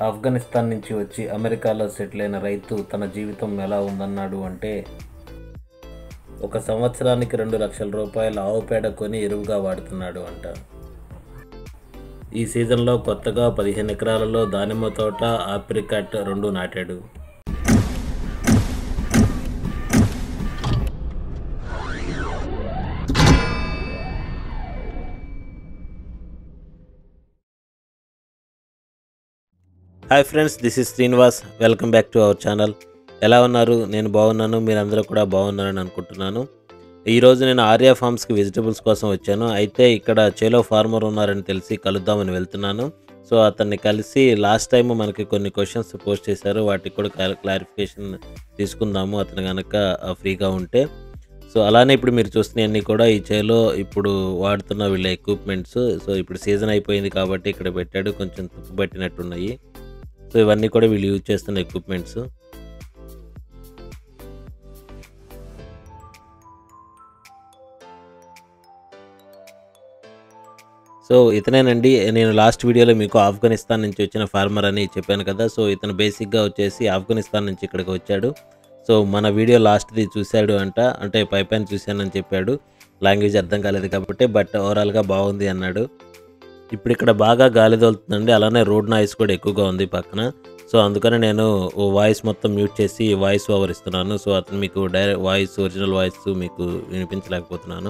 ఆఫ్ఘనిస్తాన్ నుంచి వచ్చి అమెరికాలో సెటిల్ అయిన రైతు తన జీవితం ఎలా ఉందన్నాడు అంటే ఒక సంవత్సరానికి రెండు లక్షల రూపాయల ఆవు పేడ కొని ఎరువుగా వాడుతున్నాడు అంట ఈ సీజన్లో కొత్తగా పదిహేను ఎకరాలలో దానిమ్మ తోట ఆప్రికాట్ రెండు నాటాడు hi friends this is Srinivas welcome back to our channel ఎలా ఉన్నారు నేను బాగున్నాను మీరందరూ కూడా బాగున్నారని అనుకుంటున్నాను ఈరోజు నేను ఆర్యా ఫార్మ్స్కి వెజిటబుల్స్ కోసం వచ్చాను అయితే ఇక్కడ చేలో ఫార్మర్ ఉన్నారని తెలిసి కలుద్దామని వెళ్తున్నాను సో అతన్ని కలిసి లాస్ట్ టైం మనకి కొన్ని క్వశ్చన్స్ పోస్ట్ చేశారు వాటికి కూడా క్లారిఫికేషన్ తీసుకుందాము అతను కనుక ఫ్రీగా ఉంటే సో అలానే ఇప్పుడు మీరు చూస్తున్నవన్నీ కూడా ఈ చేలో ఇప్పుడు వాడుతున్న వీళ్ళ ఎక్విప్మెంట్స్ సో ఇప్పుడు సీజన్ అయిపోయింది కాబట్టి ఇక్కడ పెట్టాడు కొంచెం తుప్పు పట్టినట్టున్నాయి సో ఇవన్నీ కూడా వీళ్ళు యూజ్ చేస్తున్న ఎక్విప్మెంట్స్ సో ఇతనేనండి నేను లాస్ట్ వీడియోలో మీకు ఆఫ్ఘనిస్తాన్ నుంచి వచ్చిన ఫార్మర్ అని చెప్పాను కదా సో ఇతను బేసిక్గా వచ్చేసి ఆఫ్ఘనిస్తాన్ నుంచి ఇక్కడికి వచ్చాడు సో మన వీడియో లాస్ట్ది చూశాడు అంట అంటే పై పైన చూశానని చెప్పాడు లాంగ్వేజ్ అర్థం కాలేదు కాబట్టి బట్ ఓవరాల్గా బాగుంది అన్నాడు ఇప్పుడు ఇక్కడ బాగా గాలి తోలుతుందండి అలానే రోడ్ నాయిస్ కూడా ఎక్కువగా ఉంది పక్కన సో అందుకని నేను వాయిస్ మొత్తం మ్యూట్ చేసి వాయిస్ ఓవర్ ఇస్తున్నాను సో అతను మీకు డైరెక్ట్ వాయిస్ ఒరిజినల్ వాయిస్ మీకు వినిపించలేకపోతున్నాను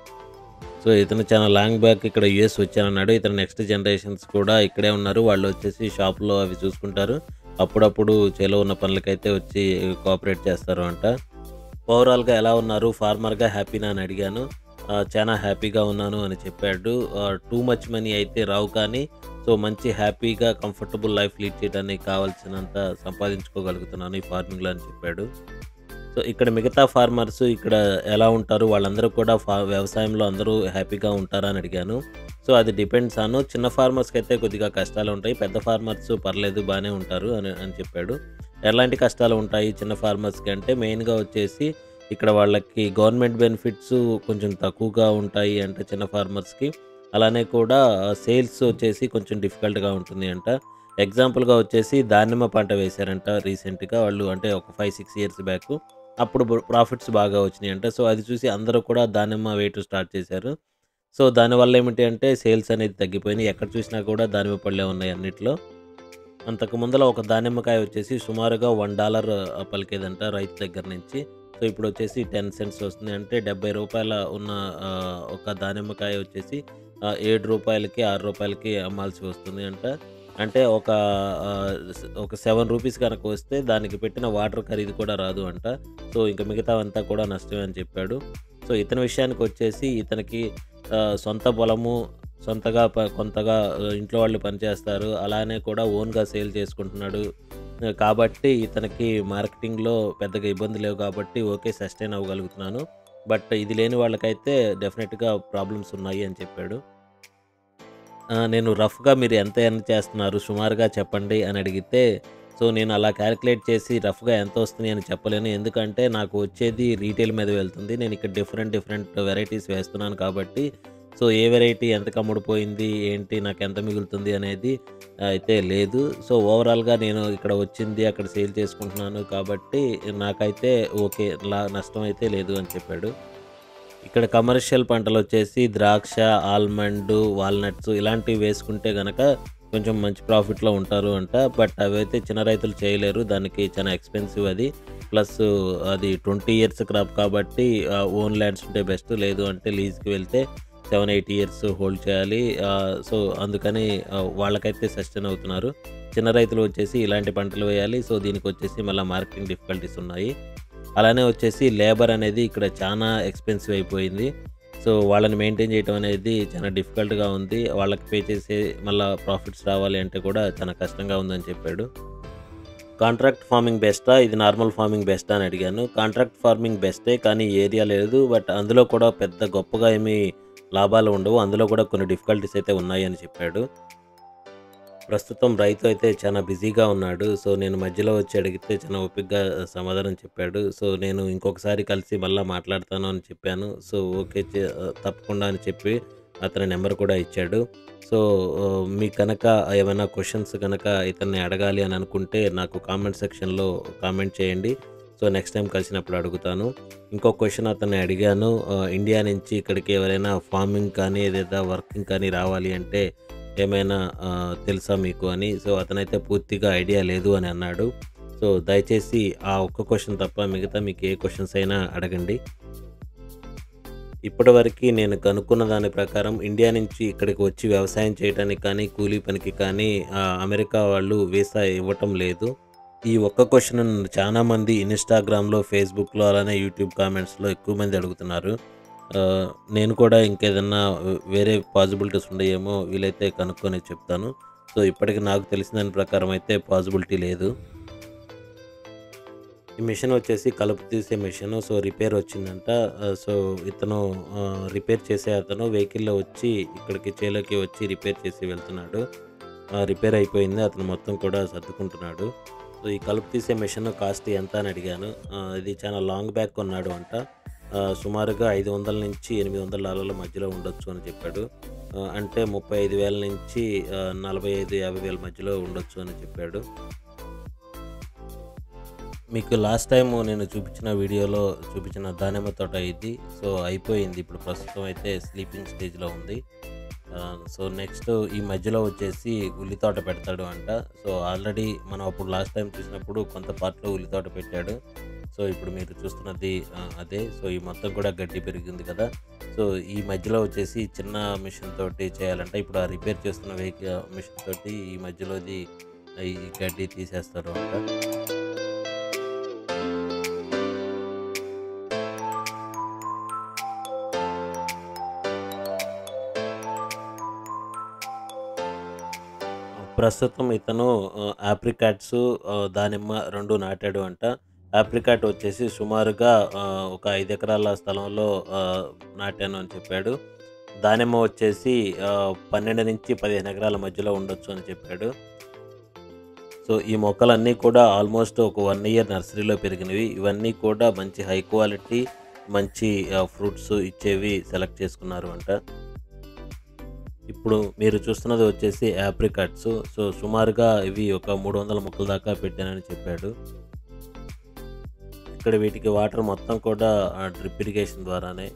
సో ఇతను చాలా లాంగ్ బ్యాక్ ఇక్కడ యూఎస్ వచ్చానన్నాడు ఇతను నెక్స్ట్ జనరేషన్స్ కూడా ఇక్కడే ఉన్నారు వాళ్ళు వచ్చేసి షాప్లో అవి చూసుకుంటారు అప్పుడప్పుడు చేలో ఉన్న పనులకైతే వచ్చి కోఆపరేట్ చేస్తారు అంట ఓవరాల్గా ఎలా ఉన్నారు ఫార్మర్గా హ్యాపీనా అని అడిగాను ఆ, చాలా హ్యాపీగా ఉన్నాను అని చెప్పాడు టూ మచ్ మనీ అయితే రావు కానీ సో మంచి హ్యాపీగా కంఫర్టబుల్ లైఫ్ లీడ్ చేయడానికి కావాల్సినంత సంపాదించుకోగలుగుతున్నాను ఈ ఫార్మింగ్లో అని చెప్పాడు సో ఇక్కడ మిగతా ఫార్మర్స్ ఇక్కడ ఎలా ఉంటారు వాళ్ళందరూ కూడా ఫా వ్యవసాయంలో అందరూ హ్యాపీగా ఉంటారా అని అడిగాను సో అది డిపెండ్స్ అను చిన్న ఫార్మర్స్కి అయితే కొద్దిగా కష్టాలు ఉంటాయి పెద్ద ఫార్మర్స్ పర్లేదు బాగానే ఉంటారు అని అని చెప్పాడు ఎలాంటి కష్టాలు ఉంటాయి చిన్న ఫార్మర్స్కి అంటే మెయిన్గా వచ్చేసి ఇక్కడ వాళ్ళకి గవర్నమెంట్ బెనిఫిట్స్ కొంచెం తక్కువగా ఉంటాయి అంటే చిన్న ఫార్మర్స్కి అలానే కూడా సేల్స్ వచ్చేసి కొంచెం డిఫికల్ట్గా ఉంటుంది అంట ఎగ్జాంపుల్గా వచ్చేసి దానిమ్మ పంట వేశారంట రీసెంట్గా వాళ్ళు అంటే ఒక ఫైవ్ సిక్స్ ఇయర్స్ బ్యాక్ అప్పుడు ప్రాఫిట్స్ బాగా వచ్చినాయి అంట సో అది చూసి అందరూ కూడా దానిమ్మ వేయటం స్టార్ట్ చేశారు సో దానివల్ల ఏమిటి అంటే సేల్స్ అనేది తగ్గిపోయినాయి ఎక్కడ చూసినా కూడా దానిమ్మ పళ్ళే ఉన్నాయి అన్నిట్లో అంతకు ముందర ఒక దానిమ్మకాయ వచ్చేసి సుమారుగా వన్ డాలర్ పలికేదంట రైతు దగ్గర నుంచి సో ఇప్పుడు వచ్చేసి టెన్ సెంట్స్ వస్తుంది అంటే డెబ్బై రూపాయల ఉన్న ఆ, ఒక దానిమ్మకాయ వచ్చేసి ఆ, ఏడు రూపాయలకి ఆరు రూపాయలకి అమ్మాల్సి వస్తుంది అంట అంటే ఒక ఆ, స- ఒక సెవెన్ రూపీస్ కనుక వస్తే దానికి పెట్టిన వాటర్ ఖరీదు కూడా రాదు అంట సో ఇంకా మిగతా అంతా కూడా నష్టమే అని చెప్పాడు సో ఇతని విషయానికి వచ్చేసి ఇతనికి ఆ, సొంత పొలము సొంతగా ప- కొంతగా ఆ, ఇంట్లో వాళ్ళు పనిచేస్తారు అలానే కూడా ఓన్గా సేల్ చేసుకుంటున్నాడు ఆ, కాబట్టి ఇతనికి మార్కెటింగ్లో పెద్దగా ఇబ్బంది లేవు కాబట్టి ఓకే సస్టైన్ అవ్వగలుగుతున్నాను బట్ ఇది లేని వాళ్ళకైతే డెఫినెట్గా ప్రాబ్లమ్స్ ఉన్నాయి అని చెప్పాడు ఆ, నేను రఫ్గా మీరు ఎంత ఎర్న్ చేస్తున్నారు సుమారుగా చెప్పండి అని అడిగితే సో నేను అలా క్యాలిక్యులేట్ చేసి రఫ్గా ఎంత వస్తుంది అని చెప్పలేను ఎందుకంటే నాకు వచ్చేది రీటైల్ మీద వెళ్తుంది నేను ఇక్కడ డిఫరెంట్ డిఫరెంట్ వెరైటీస్ వేస్తున్నాను కాబట్టి సో ఏ వెరైటీ ఎంత కమ్ముడిపోయింది ఏంటి నాకు ఎంత మిగులుతుంది అనేది అయితే లేదు సో ఓవరాల్గా నేను ఇక్కడ వచ్చింది అక్కడ సేల్ చేసుకుంటున్నాను కాబట్టి నాకైతే ఓకే లా నష్టం అయితే లేదు అని చెప్పాడు ఇక్కడ కమర్షియల్ పంటలు వచ్చేసి ద్రాక్ష ఆల్మండ్ వాల్నట్స్ ఇలాంటివి వేసుకుంటే గనక కొంచెం మంచి ప్రాఫిట్లో ఉంటారు అంట బట్ అవైతే చిన్న రైతులు చేయలేరు దానికి చాలా ఎక్స్పెన్సివ్ అది ప్లస్ అది ట్వంటీ ఇయర్స్ క్రాప్ కాబట్టి ఓన్ ల్యాండ్స్ ఉంటే బెస్ట్ లేదు అంటే లీజ్కి వెళ్తే సెవెన్ ఎయిట్ ఇయర్స్ హోల్డ్ చేయాలి ఆ, సో అందుకని ఆ, వాళ్ళకైతే సస్టైన్ అవుతున్నారు చిన్న రైతులు వచ్చేసి ఇలాంటి పంటలు వేయాలి సో దీనికి వచ్చేసి మళ్ళీ మార్కెటింగ్ డిఫికల్టీస్ ఉన్నాయి అలానే వచ్చేసి లేబర్ అనేది ఇక్కడ చాలా ఎక్స్పెన్సివ్ అయిపోయింది సో వాళ్ళని మెయింటైన్ చేయడం అనేది చాలా డిఫికల్ట్గా ఉంది వాళ్ళకి పే చేసే మళ్ళీ ప్రాఫిట్స్ రావాలి అంటే కూడా చాలా కష్టంగా ఉందని చెప్పాడు కాంట్రాక్ట్ ఫార్మింగ్ బెస్టా ఇది నార్మల్ ఫార్మింగ్ బెస్టా అని అడిగాను కాంట్రాక్ట్ ఫార్మింగ్ బెస్టే కానీ ఏరియా లేదు బట్ అందులో కూడా పెద్ద గొప్పగా ఏమీ లాభాలు ఉండవు అందులో కూడా కొన్ని డిఫికల్టీస్ అయితే ఉన్నాయి అని చెప్పాడు ప్రస్తుతం రైతు అయితే చాలా బిజీగా ఉన్నాడు సో నేను మధ్యలో వచ్చి అడిగితే చాలా ఓపికగా సమాధానం చెప్పాడు సో నేను ఇంకొకసారి కలిసి మళ్ళీ మాట్లాడతాను అని చెప్పాను సో ఓకే చే- తప్పకుండా అని చెప్పి అతని నెంబర్ కూడా ఇచ్చాడు సో ఆ, మీకు కనుక ఏమైనా క్వశ్చన్స్ కనుక ఇతన్ని అడగాలి అని అనుకుంటే నాకు కామెంట్ సెక్షన్లో కామెంట్ చేయండి సో నెక్స్ట్ టైం కలిసినప్పుడు అడుగుతాను ఇంకో క్వశ్చన్ అతన్ని అడిగాను ఆ, ఇండియా నుంచి ఇక్కడికి ఎవరైనా ఫార్మింగ్ కానీ లేదా వర్కింగ్ కానీ రావాలి అంటే ఏమైనా ఆ, తెలుసా మీకు అని సో అతనైతే పూర్తిగా ఐడియా లేదు అని అన్నాడు సో దయచేసి ఆ ఒక్క క్వశ్చన్ తప్ప మిగతా మీకు ఏ క్వశ్చన్స్ అయినా అడగండి ఇప్పటివరకు నేను కనుక్కున్న దాని ప్రకారం ఇండియా నుంచి ఇక్కడికి వచ్చి వ్యవసాయం చేయడానికి కానీ కూలీ పనికి కానీ ఆ, అమెరికా వాళ్ళు వీసా ఇవ్వటం లేదు ఈ ఒక్క క్వశ్చన్ చాలామంది ఇన్స్టాగ్రామ్లో ఫేస్బుక్లో అలానే యూట్యూబ్ కామెంట్స్లో ఎక్కువ మంది అడుగుతున్నారు ఆ, నేను కూడా ఇంకేదన్నా వేరే పాసిబిలిటీస్ ఉన్నాయేమో వీలైతే కనుక్కొని చెప్తాను సో ఇప్పటికి నాకు తెలిసిన దాని ప్రకారం అయితే పాసిబిలిటీ లేదు ఈ మిషన్ వచ్చేసి కలుపు తీసే మిషన్ సో రిపేర్ వచ్చిందంట ఆ, సో ఇతను ఆ, రిపేర్ చేసే అతను వెహికల్లో వచ్చి ఇక్కడికి చేలోకి వచ్చి రిపేర్ చేసి వెళ్తున్నాడు ఆ, రిపేర్ అయిపోయింది అతను మొత్తం కూడా సర్దుకుంటున్నాడు సో ఈ కలుపు తీసే మిషన్ కాస్ట్ ఎంత అని అడిగాను ఆ, ఇది చాలా లాంగ్ బ్యాక్ కొన్నాడు అంట ఆ, సుమారుగా ఐదు వందల నుంచి ఎనిమిది వందల డాలర్ల మధ్యలో ఉండొచ్చు అని చెప్పాడు ఆ, అంటే ముప్పై ఐదు వేల నుంచి ఆ, నలభై ఐదు యాభై వేల మధ్యలో ఉండొచ్చు అని చెప్పాడు మీకు లాస్ట్ టైం నేను చూపించిన వీడియోలో చూపించిన దానిమ్మ తోట ఇది సో అయిపోయింది ఇప్పుడు ప్రస్తుతం అయితే స్లీపింగ్ స్టేజ్లో ఉంది ఆ, సో నెక్స్ట్ ఈ మధ్యలో వచ్చేసి ఉల్లి తోట పెడతాడు అంట సో ఆల్రెడీ మనం అప్పుడు లాస్ట్ టైం చూసినప్పుడు కొంత పార్ట్లో ఉల్లి తోట పెట్టాడు సో ఇప్పుడు మీరు చూస్తున్నది ఆ, అదే సో ఈ మొత్తం కూడా గడ్డి పెరిగింది కదా సో ఈ మధ్యలో వచ్చేసి చిన్న మిషన్ తోటి చేయాలంటే ఇప్పుడు ఆ రిపేర్ చేస్తున్న వెహికల్ మిషన్ తోటి ఈ మధ్యలోది ఈ గడ్డి తీసేస్తారు అంట ప్రస్తుతం ఇతను ఆప్రికాట్స్ దానిమ్మ రెండు నాటాడు అంట ఆప్రికాట్ వచ్చేసి సుమారుగా ఆ, ఒక ఐదు ఎకరాల స్థలంలో ఆ, నాటాను అని చెప్పాడు దానిమ్మ వచ్చేసి ఆ, పన్నెండు నుంచి పదిహేను ఎకరాల మధ్యలో ఉండొచ్చు అని చెప్పాడు సో ఈ మొక్కలన్నీ కూడా ఆల్మోస్ట్ ఒక వన్ ఇయర్ నర్సరీలో పెరిగినవి ఇవన్నీ కూడా మంచి హై క్వాలిటీ మంచి ఫ్రూట్స్ ఇచ్చేవి సెలెక్ట్ చేసుకున్నారు అంట ఇప్పుడు మీరు చూస్తున్నది వచ్చేసి యాప్రికట్స్ సో సుమారుగా ఇవి ఒక మూడు వందల మొక్కల దాకా పెట్టానని చెప్పాడు ఇక్కడ వీటికి వాటర్ మొత్తం కూడా డ్రిప్ ఇరిగేషన్ ద్వారానే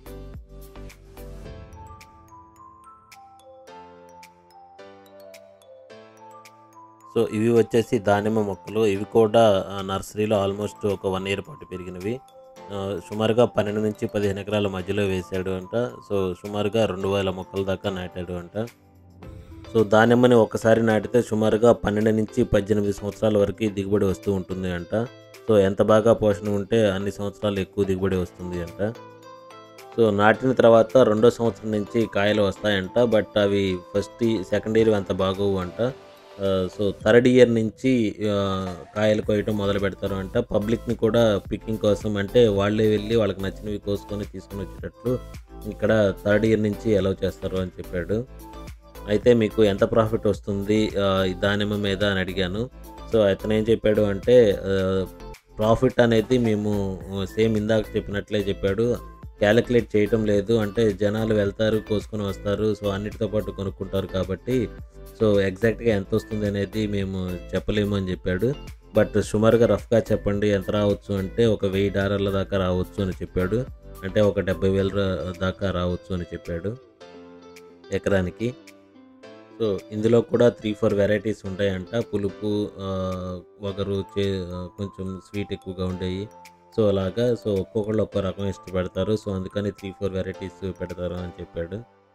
సో ఇవి వచ్చేసి దానిమ్మ మొక్కలు ఇవి కూడా ఆ, నర్సరీలో ఆల్మోస్ట్ ఒక వన్ ఇయర్ పాటు పెరిగినవి ఆ, సుమారుగా పన్నెండు నుంచి పదిహేను ఎకరాల మధ్యలో వేసాడు అంట సో సుమారుగా రెండు వేల మొక్కల దాకా నాటాడు అంట సో దానిమ్మని ఒకసారి నాటితే సుమారుగా పన్నెండు నుంచి పద్దెనిమిది సంవత్సరాల వరకు దిగుబడి వస్తూ ఉంటుంది అంట సో ఎంత బాగా పోషణ ఉంటే అన్ని సంవత్సరాలు ఎక్కువ దిగుబడి వస్తుంది అంట సో నాటిన తర్వాత రెండో సంవత్సరం నుంచి కాయలు వస్తాయంట బట్ అవి ఫస్ట్ సెకండ్ ఇయర్ అంత బాగోవు అంట ఆ, సో థర్డ్ ఇయర్ నుంచి ఆ, కాయలు కోయటం మొదలు పెడతారు అంట పబ్లిక్ని కూడా పికింగ్ కోసం అంటే వాళ్ళే వెళ్ళి వాళ్ళకి నచ్చినవి కోసుకొని తీసుకొని వచ్చేటట్లు ఇక్కడ థర్డ్ ఇయర్ నుంచి అలౌ చేస్తారు అని చెప్పాడు అయితే మీకు ఎంత ప్రాఫిట్ వస్తుంది ఆ, ఈ దానిమ్మ మీద అని అడిగాను సో అతను ఏం చెప్పాడు అంటే ప్రాఫిట్ అనేది మేము సేమ్ ఇందాక చెప్పినట్లే చెప్పాడు క్యాలిక్యులేట్ చేయటం లేదు అంటే జనాలు వెళ్తారు కోసుకొని వస్తారు సో అన్నిటితో పాటు కొనుక్కుంటారు కాబట్టి సో ఎగ్జాక్ట్గా ఎంత వస్తుంది అనేది మేము చెప్పలేము అని చెప్పాడు బట్ సుమారుగా రఫ్గా చెప్పండి ఎంత రావచ్చు అంటే ఒక వెయ్యి డాలర్ల దాకా రావచ్చు అని చెప్పాడు అంటే ఒక డెబ్బై వేల రా- దాకా రావచ్చు అని చెప్పాడు ఎకరానికి సో ఇందులో కూడా త్రీ ఫోర్ వెరైటీస్ ఉంటాయంట పులుపు ఆ, వగరు చే ఆ, కొంచెం స్వీట్ ఎక్కువగా ఉండేవి సో అలాగా సో ఒక్కొక్కళ్ళు ఒక్కో రకం ఇష్టపడతారు సో అందుకని త్రీ ఫోర్ వెరైటీస్ పెడతారు అని చెప్పాడు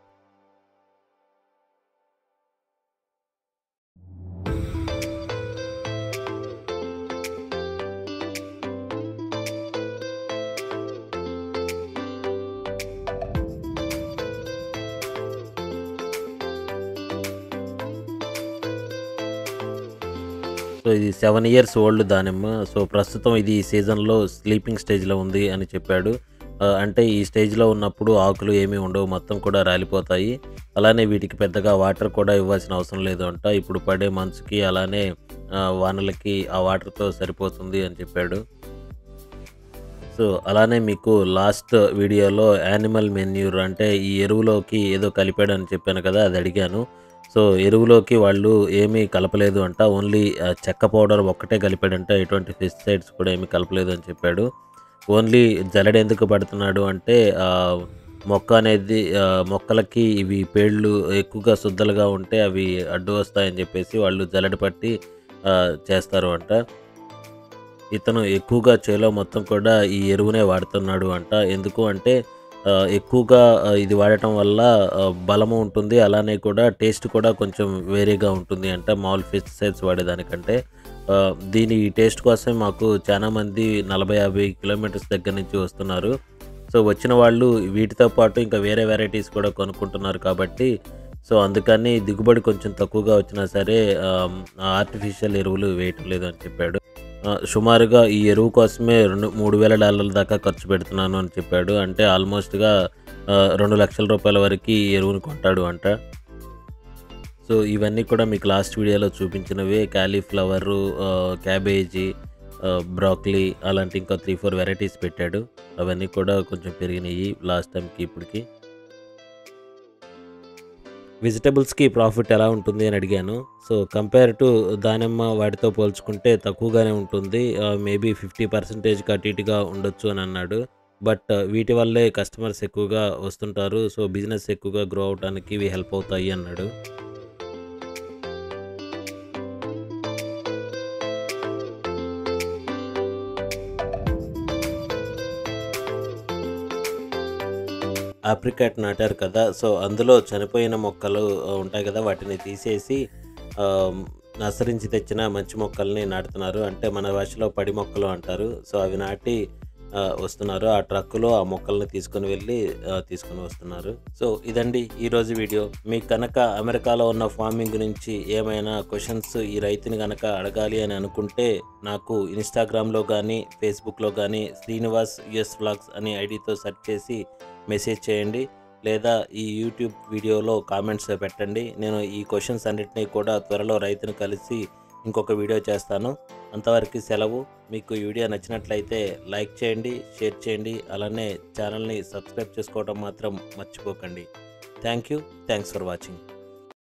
సో ఇది సెవెన్ ఇయర్స్ ఓల్డ్ దానిమ్మ సో ప్రస్తుతం ఇది ఈ సీజన్లో స్లీపింగ్ స్టేజ్లో ఉంది అని చెప్పాడు ఆ, అంటే ఈ స్టేజ్లో ఉన్నప్పుడు ఆకులు ఏమీ ఉండవు మొత్తం కూడా రాలిపోతాయి అలానే వీటికి పెద్దగా వాటర్ కూడా ఇవ్వాల్సిన అవసరం లేదు అంట ఇప్పుడు పడే మంచుకి అలానే ఆ, వానలకి ఆ వాటర్తో సరిపోతుంది అని చెప్పాడు సో అలానే మీకు లాస్ట్ వీడియోలో యానిమల్ మెన్యూర్ అంటే ఈ ఎరువులోకి ఏదో కలిపాడని చెప్పాను కదా అది అడిగాను సో ఎరువులోకి వాళ్ళు ఏమీ కలపలేదు అంట ఓన్లీ ఆ, చెక్క పౌడర్ ఒక్కటే కలిపాడంట ఎటువంటి పెస్టిసైడ్స్ కూడా ఏమీ కలపలేదు అని చెప్పాడు ఓన్లీ జల్లెడ ఎందుకు పడుతున్నాడు అంటే ఆ, మొక్క అనేది ఆ, మొక్కలకి ఇవి పేళ్ళు ఎక్కువగా శుద్ధలుగా ఉంటే అవి అడ్డు వస్తాయని చెప్పేసి వాళ్ళు జల్లెడ పట్టి ఆ, చేస్తారు అంట ఇతను ఎక్కువగా చేలో మొత్తం కూడా ఈ ఎరువునే వాడుతున్నాడు అంట ఎందుకు అంటే ఆ, ఎక్కువగా ఆ, ఇది వాడటం వల్ల ఆ, బలము ఉంటుంది అలానే కూడా టేస్ట్ కూడా కొంచెం వేరేగా ఉంటుంది అంట మామూలు పెస్టిసైడ్స్ వాడేదానికంటే ఆ, దీని టేస్ట్ కోసం మాకు చాలా మంది నలభై యాభై కిలోమీటర్స్ దగ్గర నుంచి వస్తున్నారు సో వచ్చిన వాళ్ళు వీటితో పాటు ఇంకా వేరే వెరైటీస్ కూడా కొనుక్కుంటున్నారు కాబట్టి సో అందుకని దిగుబడి కొంచెం తక్కువగా వచ్చినా సరే ఆర్టిఫిషియల్ ఎరువులు వేయటం లేదు అని చెప్పాడు ఆ, సుమారుగా ఈ ఎరువు కోసమే రెండు మూడు వేల డాలర్ల దాకా ఖర్చు పెడుతున్నాను అని చెప్పాడు అంటే ఆల్మోస్ట్గా ఆ, రెండు లక్షల రూపాయల వరకు ఈ ఎరువును కొంటాడు అంట సో ఇవన్నీ కూడా మీకు లాస్ట్ వీడియోలో చూపించినవే క్యాలీఫ్లవరు క్యాబేజీ బ్రాక్లీ అలాంటి ఇంకా త్రీ ఫోర్ వెరైటీస్ పెట్టాడు అవన్నీ కూడా కొంచెం పెరిగినాయి లాస్ట్ టైంకి ఇప్పటికి వెజిటబుల్స్కి ప్రాఫిట్ ఎలా ఉంటుంది అని అడిగాను సో కంపేర్ టు దానిమ్మ వాటితో పోల్చుకుంటే తక్కువగానే ఉంటుంది మేబీ ఫిఫ్టీ పర్సెంటేజ్కి అటు ఇటుగా ఉండొచ్చు అని అన్నాడు బట్ వీటి వల్లే కస్టమర్స్ ఎక్కువగా వస్తుంటారు సో బిజినెస్ ఎక్కువగా గ్రో అవడానికి ఇవి హెల్ప్ అవుతాయి అన్నాడు ఆప్రికాట్ నాటారు కదా సో అందులో చనిపోయిన మొక్కలు ఆ, ఉంటాయి కదా వాటిని తీసేసి ఆ, నర్సరించి తెచ్చిన మంచి మొక్కల్ని నాటుతున్నారు అంటే మన భాషలో పడి మొక్కలు అంటారు సో అవి నాటి ఆ, వస్తున్నారు ఆ ట్రక్కులో ఆ మొక్కల్ని తీసుకొని వెళ్ళి ఆ, తీసుకొని వస్తున్నారు సో ఇదండి ఈరోజు వీడియో మీకు కనుక అమెరికాలో ఉన్న ఫార్మింగ్ గురించి ఏమైనా క్వశ్చన్స్ ఈ రైతుని కనుక అడగాలి అని అనుకుంటే నాకు ఇన్స్టాగ్రామ్లో కానీ ఫేస్బుక్లో కానీ శ్రీనివాస్ యుఎస్ వ్లాగ్స్ అనే ఐడితో సెర్చ్ చేసి మెసేజ్ చేయండి లేదా ఈ యూట్యూబ్ వీడియోలో కామెంట్స్ పెట్టండి నేను ఈ క్వశ్చన్స్ అన్నిటినీ కూడా త్వరలో రైతును కలిసి ఇంకొక వీడియో చేస్తాను అంతవరకు సెలవు మీకు ఈ వీడియో నచ్చినట్లయితే లైక్ చేయండి షేర్ చేయండి అలానే ఛానల్ని సబ్స్క్రైబ్ చేసుకోవడం మాత్రం మర్చిపోకండి thank you thanks for watching